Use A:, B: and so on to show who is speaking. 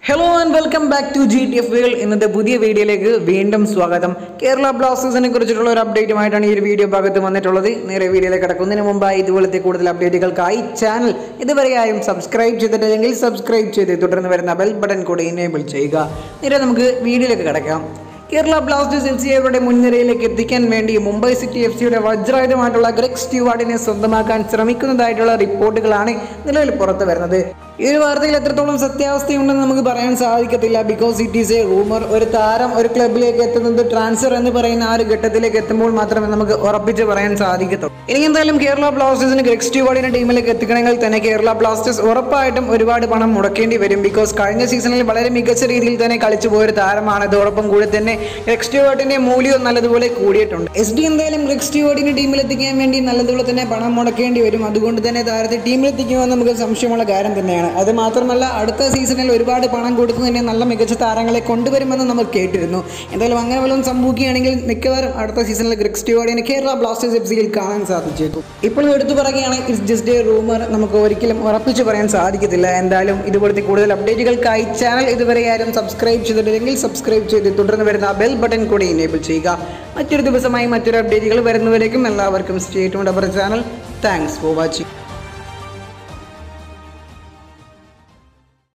A: hello and welcome back to G T F world ഇന്നത്തെ പുതിയ വീഡിയോയിലേക്ക് വീണ്ടും സ്വാഗതം കേരള ബ്ലാസ്റ്റേഴ്സിനെ കുറിച്ചിട്ടുള്ള ഒരു അപ്ഡേറ്റുമായിട്ടാണ് ഈ ഒരു വീഡിയോ ഭാഗത്ത് വന്നിട്ടുള്ളത് നേരെ വീഡിയോയിലേക്ക് കിടക്കുന്നതിന് മുമ്പായി ഇതുപോലത്തെ കൂടുതൽ അപ്ഡേറ്റുകൾക്കായി ചാനൽ ഇതുവരെയായും സബ്സ്ക്രൈബ് ചെയ്തിട്ടില്ലെങ്കിൽ സബ്സ്ക്രൈബ് ചെയ്ത് തുടർന്ന് വരുന്ന ബെൽ ബട്ടൺ കൂടി ഇനേബിൾ ചെയ്യുക നേരെ നമുക്ക് വീഡിയോയിലേക്ക് കിടക്കാം കേരള ബ്ലാസ്റ്റേഴ്സ് എഫ് സി അവരുടെ മുൻനിരയിലേക്ക് എത്തിക്കാൻ വേണ്ടി മുംബൈ സിറ്റി എഫ് സിയുടെ വജ്രായുധമായിട്ടുള്ള ഗ്രെഗ് സ്റ്റ്യൂവാർഡിനെ സ്വന്തമാക്കാൻ ശ്രമിക്കുന്നതായിട്ടുള്ള റിപ്പോർട്ടുകളാണ് നിലവിൽ പുറത്തു വരുന്നത് ഈ ഒരു വാർത്തയിൽ എത്രത്തോളം സത്യാവസ്ഥയുണ്ടെന്ന് നമുക്ക് പറയാൻ സാധിക്കത്തില്ല because it is a rumour ഒരു താരം ഒരു ക്ലബിലേക്ക് എത്തുന്നത് ട്രാൻസ്ഫർ എന്ന് പറയുന്ന ആ ഒരു ഘട്ടത്തിലേക്ക് എത്തുമ്പോൾ മാത്രമേ നമുക്ക് ഉറപ്പിച്ച് പറയാൻ സാധിക്കത്തുള്ളൂ ഇനി എന്തായാലും കേരള ബ്ലാസ്റ്റേഴ്സിന് ഗ്രെഗ് സ്റ്റ്യൂവാർഡിന്റെ ടീമിലേക്ക് എത്തിക്കണമെങ്കിൽ തന്നെ കേരള ബ്ലാസ്റ്റേഴ്സ് ഉറപ്പായിട്ടും ഒരുപാട് പണം മുടക്കേണ്ടി വരും ബിക്കോസ് കഴിഞ്ഞ സീസണിൽ വളരെ മികച്ച രീതിയിൽ തന്നെ കളിച്ചു പോയൊരു താരമാണ് ഇതോടൊപ്പം കൂടി തന്നെ ഗ്രെഗ് സ്റ്റ്യൂവാർഡിന്റെ മൂല്യവും നല്ലതുപോലെ കൂടിയിട്ടുണ്ട് എസ് ഡി എന്തായാലും ഗ്രെഗ് സ്റ്റ്യൂവാർഡിന്റെ ടീമിൽ എത്തിക്കാൻ വേണ്ടി നല്ലതുപോലെ തന്നെ പണം മുടക്കേണ്ടി വരും അതുകൊണ്ട് തന്നെ താരത്തെ ടീമിൽ എത്തിക്കുമെന്ന് നമുക്ക് സംശയമുള്ള കാര്യം തന്നെയാണ് അത് മാത്രമല്ല അടുത്ത സീസണിൽ ഒരുപാട് പണം കൊടുത്തു തന്നെ നല്ല മികച്ച താരങ്ങളെ കൊണ്ടുവരുമെന്ന് നമ്മൾ കേട്ടിരുന്നു എന്തായാലും അങ്ങനെ വല്ലതും സംഭവിക്കുകയാണെങ്കിൽ മിക്കവാറും അടുത്ത സീസണിൽ ഗ്രിക് സ്റ്റ്യൂവാർഡിനെ കേരള ബ്ലാസ്റ്റേഴ്സ് എഫ് സിയിൽ കാണാൻ സാധിച്ചേക്കും ഇപ്പോൾ എടുത്തു പറയുകയാണ് ഇറ്റ്സ് ജസ്റ്റ് എ റൂമർ നമുക്ക് ഒരിക്കലും ഉറപ്പിച്ച് പറയാൻ സാധിക്കത്തില്ല എന്തായാലും ഇതുപോലത്തെ കൂടുതൽ അപ്ഡേറ്റുകൾക്കായി ചാനൽ ഇതുവരെ ആരും സബ്സ്ക്രൈബ് ചെയ്തിട്ടില്ലെങ്കിൽ സബ്സ്ക്രൈബ് ചെയ്ത് തുടർന്ന് വരുന്ന ബെൽ ബട്ടൺ കൂടി എനേബിൾ ചെയ്യുക മറ്റൊരു ദിവസമായി മറ്റൊരു അപ്ഡേറ്റുകൾ വരുന്നവരേക്കും എല്ലാവർക്കും സ്റ്റേറ്റ് അവർ ചാനൽ താങ്ക്സ് ഫോർ വാച്ചിങ്